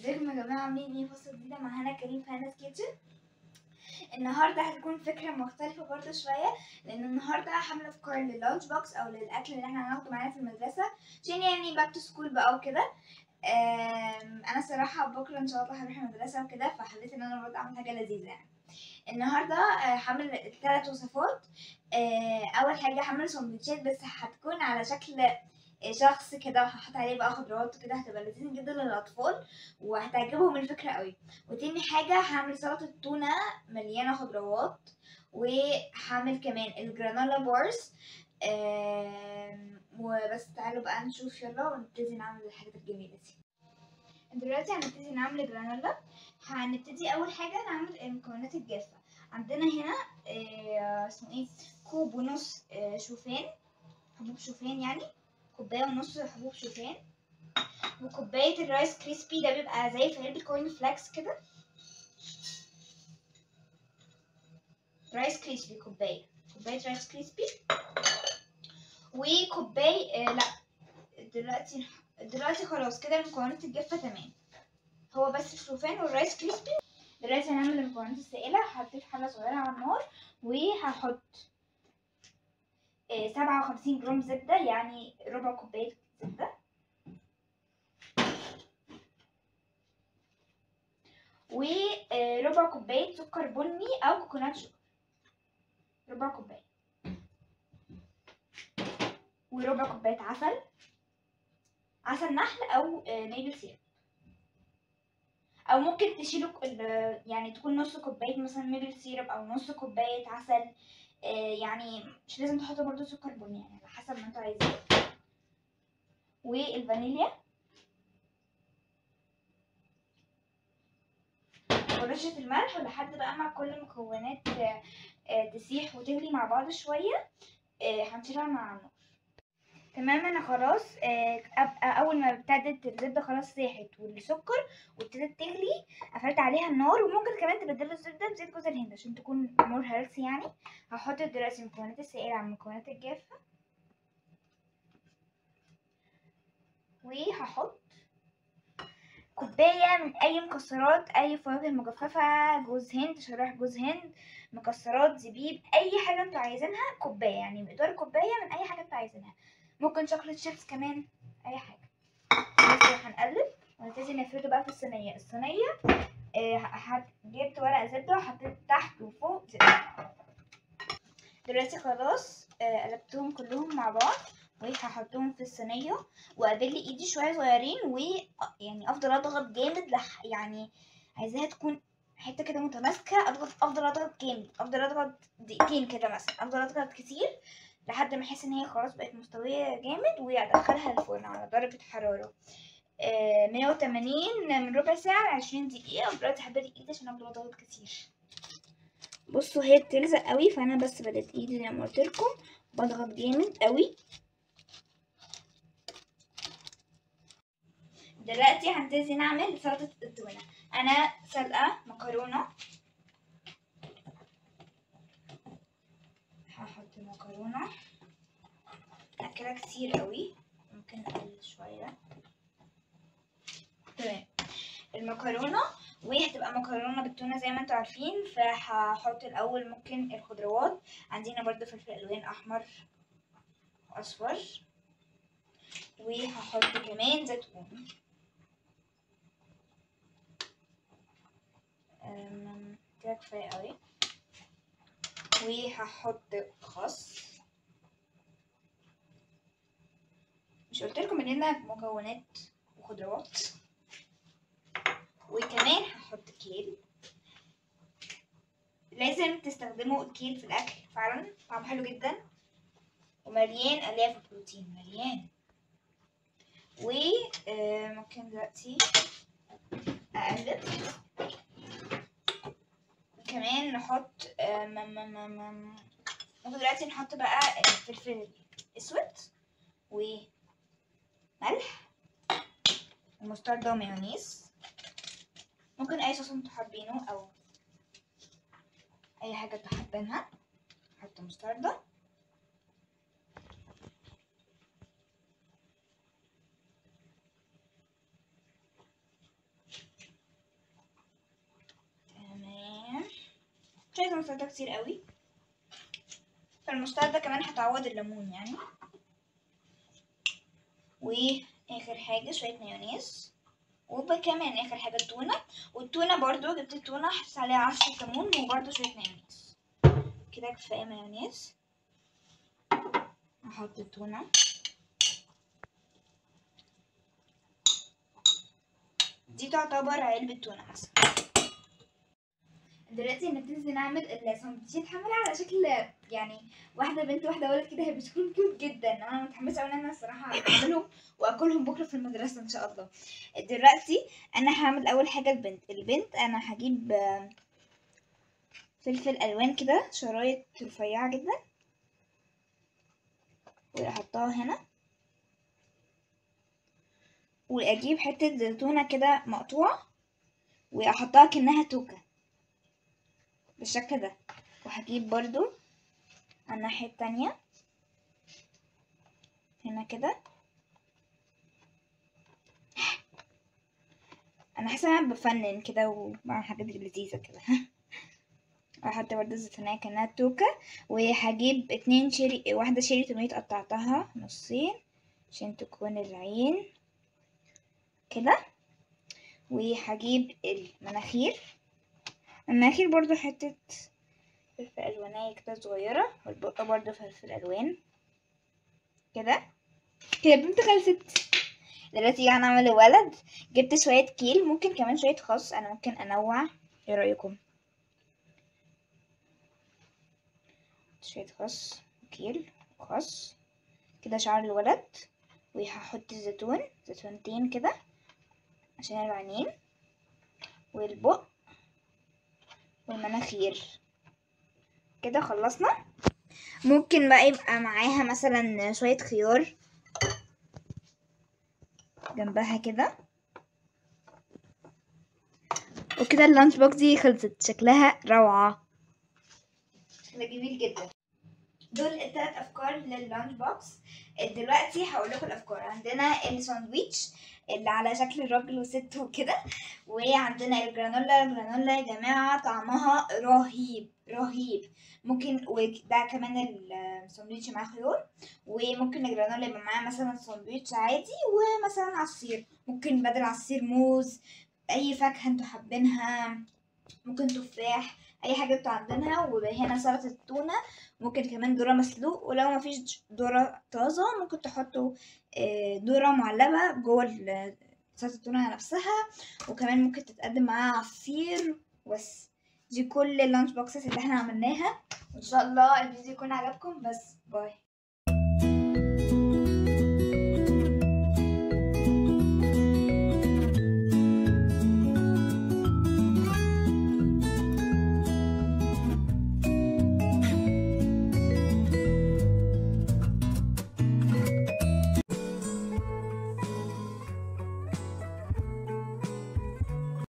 ازيكم يا جماعة عاملين ايه فصل جديدة مع هنا كريم في هنا كيتشن النهاردة هتكون فكرة مختلفة برضه شوية لأن النهاردة حاملة أفكار لللانش بوكس أو للأكل اللي احنا هناخده معانا في المدرسة عشان يعني باك تو سكول بقى وكده آم، أنا صراحة بكرة إن شاء الله هروح المدرسة وكده فحبيت إن أنا برضه أعمل حاجة لذيذة يعني النهاردة آه، حامل ثلاث وصفات آه، أول حاجة حامل سندوتشات بس هتكون على شكل شخص كده وهحط عليه بقى خضروات وكده هتبقى لذيذة جدا للأطفال وهتعجبهم الفكرة قوي وتاني حاجة هعمل سلطة تونة مليانة خضروات وهعمل كمان الجرانولا بارز آم، وبس تعالوا بقى نشوف يلا ونبتدي نعمل الحاجات الجميلة دي دلوقتي هنبتدي نعمل جرانولا هنبتدي أول حاجة نعمل المكونات الجافة عندنا هنا آه، اسمه ايه كوب ونص آه، شوفان حبوب شوفان يعني كوباية ونص حبوب شوفان وكوباية الرايس كريسبي ده بيبقى زي في علبة كورن فلاكس كده رايس كريسبي كوباية كوباية رايس كريسبي وكوباية آه لا دلوقتي دلوقتي خلاص كده المكونات الجافة تمام هو بس الشوفان والرايس كريسبي دلوقتي هنعمل المكونات السائلة هحط حلة صغيرة على النار وهحط سبعة وخمسين جرام زبدة يعني ربع كوباية زبدة وربع كوباية سكر بني أو كوكونات شوجر ربع كوباية وربع كوباية عسل عسل نحل أو ميبل سيرب أو ممكن تشيلوا ال- يعني تكون نص كوباية مثلا ميبل سيرب أو نص كوباية عسل آه، يعني مش لازم تحطوا برضو سكر بني يعني على حسب ما انتوا عايزين والفانيليا ورشة الملح لحد بقى ما كل المكونات آه، آه، تسيح وتغلي مع بعض شوية آه، هنشيلها مع النار تمام انا خلاص آه، أب- اول ما ابتدت الزبده خلاص ساحت والسكر وابتدت تغلي قفلت عليها النار وممكن كمان تبدلوا الزبده بزيت جوز الهند عشان تكون مور هيلثي يعني هحط دلوقتي المكونات السائله على المكونات الجافه وهحط كوبايه من اي مكسرات اي فواكه مجففه جوز هند شرايح جوز هند مكسرات زبيب اي حاجه انتوا عايزينها كوبايه يعني مقدار كوبايه من اي حاجه انتوا عايزينها ممكن شوكليت شيبس كمان اي حاجه بس هنقلب ونبتدي نفرده بقى في الصينيه الصينيه آه، ح- جبت ورق زبده وحطيت تحت وفوق زبده دلوقتي خلاص آه، قلبتهم كلهم مع بعض وهحطهم في الصينيه وابل ايدي شويه صغيرين ويعني افضل اضغط جامد لح يعني عايزاها تكون حته كده متماسكه اضغط افضل اضغط جامد افضل اضغط دقيقتين كده مثلا افضل اضغط كتير لحد ما احس ان هي خلاص بقت مستويه جامد وادخلها الفرن على درجه حراره آه، 180 من ربع ساعه ل 20 دقيقه ودلوقتي هبدأ ايدي عشان افضل اضغط كتير بصوا هي بتلزق قوي فانا بس بدأت ايدي زي ما قلت لكم بضغط جامد قوي دلوقتي هنبتدي نعمل سلطه التونه انا سلقه مكرونه هحط المكرونه أكلها كتير قوي ممكن أقلل شوية تمام المكرونة وهتبقى مكرونة بالتونة زي ما انتوا عارفين فهحط الأول ممكن الخضروات عندنا برضو فلفل ألوان أحمر وأصفر وهحط كمان زيتون أم، كده كفاية قوي وهحط خس مش قلت لكم اننا مكونات وخضروات وكمان هحط كيل لازم تستخدموا الكيل في الاكل فعلا طعمه حلو جدا ومليان الياف بروتين مليان وممكن دلوقتي اقلب كمان نحط آه، م- م- م- م- ممكن دلوقتي نحط بقى الفلفل اسود وملح ومستردة ومايونيز ممكن اي صوص انتوا حابينه او اي حاجة انتوا حابينها حط مستردة مش عايزة مستردة كتير قوي فالمستردة كمان هتعوض الليمون يعني واخر حاجة شوية مايونيز وكمان اخر حاجة التونة والتونة برضو جبت التونة حطيت عليها عصرة ليمون وبرضو شوية مايونيز كده كفاية مايونيز احط التونة دي تعتبر علبة تونة مثلا دلوقتي هنبتدي نعمل السندوتشات هعملها على شكل يعني واحدة بنت واحدة ولد كده هيبقوا شكلهم كيوت جدا انا متحمسة اوي ان انا الصراحة اعملهم واكلهم بكرة في المدرسة ان شاء الله دلوقتي انا هعمل اول حاجة البنت البنت انا هجيب آه، فلفل الوان كده شرايط رفيعة جدا واحطها هنا واجيب حتة زيتونة كده مقطوعة واحطها كأنها توكة بالشكل ده وهجيب برضو على الناحية التانية هنا كده انا حاسة انا بفنن كده وبعمل حاجات لذيذة كده احط برضو الزيتونية كأنها توكة وهجيب اتنين شيري واحدة شيري توميت قطعتها نصين عشان تكون العين كده وهجيب المناخير المناخير برضو حتة فلفل ألوانية كده صغيرة والبقة برضو فلفل ألوان كده كده بنت خلصت دلوقتي هنعمل ولد جبت شوية كيل ممكن كمان شوية خس أنا ممكن أنوع ايه رأيكم شوية خس كيل خس كده شعر الولد وهحط الزيتون زيتونتين كده عشان العينين والبق والمناخير كده خلصنا ممكن بقى يبقى معاها مثلا شوية خيار جنبها كده وكده اللانش بوكس دي خلصت شكلها روعة شكلها جميل جدا دول التلات افكار لللانش بوكس دلوقتي هقول لكم الافكار عندنا الساندويتش اللي على شكل راجل وست وكده وعندنا الجرانولا الجرانولا يا جماعه طعمها رهيب رهيب ممكن وده كمان الساندويتش معاه خيار وممكن الجرانولا يبقى معاه مثلا ساندويتش عادي ومثلا عصير ممكن بدل عصير موز اي فاكهه انتوا حابينها ممكن تفاح اي حاجه انتوا عاملينها وهنا سلطه التونه ممكن كمان ذره مسلوق ولو مفيش ذره طازه ممكن تحطوا آه، ذره معلبه جوه ال- سلطه التونه نفسها وكمان ممكن تتقدم معاها عصير بس دي كل اللانش بوكسز اللي احنا عملناها وان شاء الله الفيديو يكون عجبكم بس باي